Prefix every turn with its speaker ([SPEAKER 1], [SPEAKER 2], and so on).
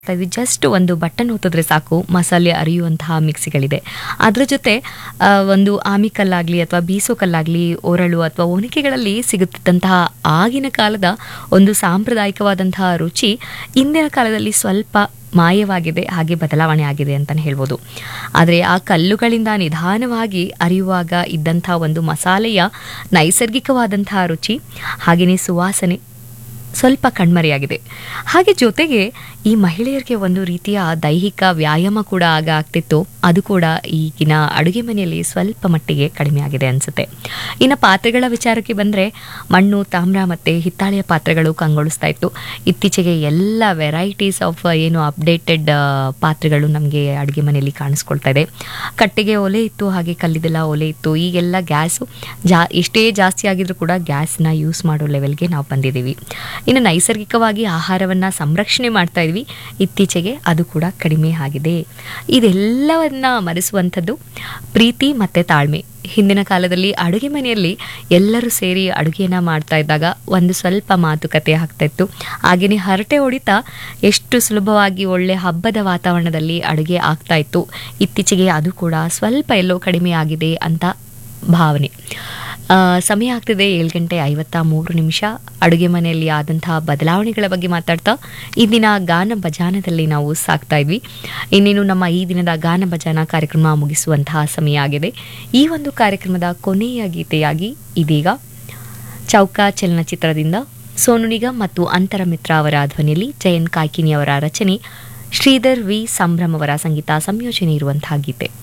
[SPEAKER 1] ಇದ್ವಿ ಜಸ್ಟ್ ಒಂದು ಬಟನ್ ಒತ್ತಿದ್ರೆ ಸಾಕು ಮಸಾಲೆ ಅರಿಯುವಂತಹ ಮಿಕ್ಸಿಗಳಿದೆ ಅದ್ರ ಜೊತೆ ಆ, ಒಂದು ಆಮಿಕಲ್ಲಾಗಲಿ ಅಥವಾ ಬೀಸೋ ಕಲ್ಲಾಗಲಿ ಒರಳು ಅಥವಾ ಒನಕೆಗಳಲ್ಲಿ ಸಿಗುತ್ತಿದ್ದಂತಹ ಆಗಿನ ಕಾಲದ ಒಂದು ಸಾಂಪ್ರದಾಯಿಕವಾದಂತಹ ರುಚಿ ಇಂದಿನ ಕಾಲದಲ್ಲಿ ಸ್ವಲ್ಪ ಮಾಯವಾಗಿದೆ ಹಾಗೆ ಬದಲಾವಣೆ ಆಗಿದೆ ಅಂತಲೇ ಹೇಳ್ಬೋದು ಆದರೆ ಆ ಕಲ್ಲುಗಳಿಂದ ನಿಧಾನವಾಗಿ ಅರಿಯುವಾಗ ಇದ್ದಂಥ ಒಂದು ಮಸಾಲೆಯ ನೈಸರ್ಗಿಕವಾದಂತಹ ರುಚಿ ಹಾಗೆಯೇ ಸುವಾಸನೆ ಸ್ವಲ್ಪ ಕಣ್ಮರೆಯಾಗಿದೆ ಹಾಗೆ ಜೊತೆಗೆ ಈ ಮಹಿಳೆಯರಿಗೆ ಒಂದು ರೀತಿಯ ದೈಹಿಕ ವ್ಯಾಯಾಮ ಕೂಡ ಆಗ ಆಗ್ತಿತ್ತು ಅದು ಕೂಡ ಈಗಿನ ಅಡುಗೆ ಮನೆಯಲ್ಲಿ ಸ್ವಲ್ಪ ಮಟ್ಟಿಗೆ ಕಡಿಮೆ ಆಗಿದೆ ಅನಿಸುತ್ತೆ ಇನ್ನು ಪಾತ್ರೆಗಳ ವಿಚಾರಕ್ಕೆ ಬಂದರೆ ಮಣ್ಣು ತಾಮ್ರ ಮತ್ತು ಹಿತ್ತಾಳೆಯ ಪಾತ್ರೆಗಳು ಕಂಗೊಳಿಸ್ತಾ ಇತ್ತು ಇತ್ತೀಚೆಗೆ ಎಲ್ಲ ವೆರೈಟೀಸ್ ಆಫ್ ಏನು ಅಪ್ಡೇಟೆಡ್ ಪಾತ್ರೆಗಳು ನಮಗೆ ಅಡುಗೆ ಮನೆಯಲ್ಲಿ ಕಾಣಿಸ್ಕೊಳ್ತಾ ಇದೆ ಕಟ್ಟಿಗೆ ಒಲೆ ಇತ್ತು ಹಾಗೆ ಕಲ್ಲಿದ್ದೆಲ್ಲ ಒಲೆ ಇತ್ತು ಈಗೆಲ್ಲ ಗ್ಯಾಸು ಜಾ ಎಷ್ಟೇ ಜಾಸ್ತಿ ಆಗಿದ್ರೂ ಕೂಡ ಗ್ಯಾಸ್ನ ಯೂಸ್ ಮಾಡೋ ಲೆವೆಲ್ಗೆ ನಾವು ಬಂದಿದ್ದೀವಿ ಇನ್ನು ನೈಸರ್ಗಿಕವಾಗಿ ಆಹಾರವನ್ನು ಸಂರಕ್ಷಣೆ ಮಾಡ್ತಾ ಇದ್ವಿ ಇತ್ತೀಚೆಗೆ ಅದು ಕೂಡ ಕಡಿಮೆ ಆಗಿದೆ ಇದೆಲ್ಲವನ್ನ ಮರೆಸುವಂಥದ್ದು ಪ್ರೀತಿ ಮತ್ತು ತಾಳ್ಮೆ ಹಿಂದಿನ ಕಾಲದಲ್ಲಿ ಅಡುಗೆ ಮನೆಯಲ್ಲಿ ಎಲ್ಲರೂ ಸೇರಿ ಅಡುಗೆನ ಮಾಡ್ತಾ ಇದ್ದಾಗ ಒಂದು ಸ್ವಲ್ಪ ಮಾತುಕತೆ ಆಗ್ತಾ ಇತ್ತು ಹಾಗೆಯೇ ಹರಟೆ ಹೊಡಿತಾ ಎಷ್ಟು ಸುಲಭವಾಗಿ ಒಳ್ಳೆ ಹಬ್ಬದ ವಾತಾವರಣದಲ್ಲಿ ಅಡುಗೆ ಆಗ್ತಾ ಇತ್ತು ಇತ್ತೀಚೆಗೆ ಅದು ಕೂಡ ಸ್ವಲ್ಪ ಎಲ್ಲೋ ಕಡಿಮೆ ಆಗಿದೆ ಅಂತ ಭಾವನೆ ಆ, ಸಮಯ ಆಗ್ತಿದೆ ಏಳು ಗಂಟೆ ಐವತ್ತ ಮೂರು ನಿಮಿಷ ಅಡುಗೆ ಮನೆಯಲ್ಲಿ ಆದಂತಹ ಬದಲಾವಣೆಗಳ ಬಗ್ಗೆ ಮಾತಾಡ್ತಾ ಇಂದಿನ ಗಾನ ಭಜಾನದಲ್ಲಿ ನಾವು ಸಾಕ್ತಾ ಇದ್ವಿ ಇನ್ನೇನು ನಮ್ಮ ಈ ದಿನದ ಗಾನ ಭಜಾನ ಕಾರ್ಯಕ್ರಮ ಮುಗಿಸುವಂತಹ ಸಮಯ ಆಗಿದೆ ಈ ಒಂದು ಕಾರ್ಯಕ್ರಮದ ಕೊನೆಯ ಗೀತೆಯಾಗಿ ಇದೀಗ ಚೌಕ ಚಲನಚಿತ್ರದಿಂದ ಸೋನು ನಿಗಮ್ ಮತ್ತು ಅಂತರ ಮಿತ್ರ ಅವರ ಧ್ವನಿಯಲ್ಲಿ ಜಯಂತ್ ಕಾಯ್ಕಿನಿ ಅವರ ರಚನೆ ಶ್ರೀಧರ್ ವಿ ಸಂಭ್ರಮ್ ಅವರ ಸಂಗೀತ ಸಂಯೋಜನೆ ಇರುವಂತಹ ಗೀತೆ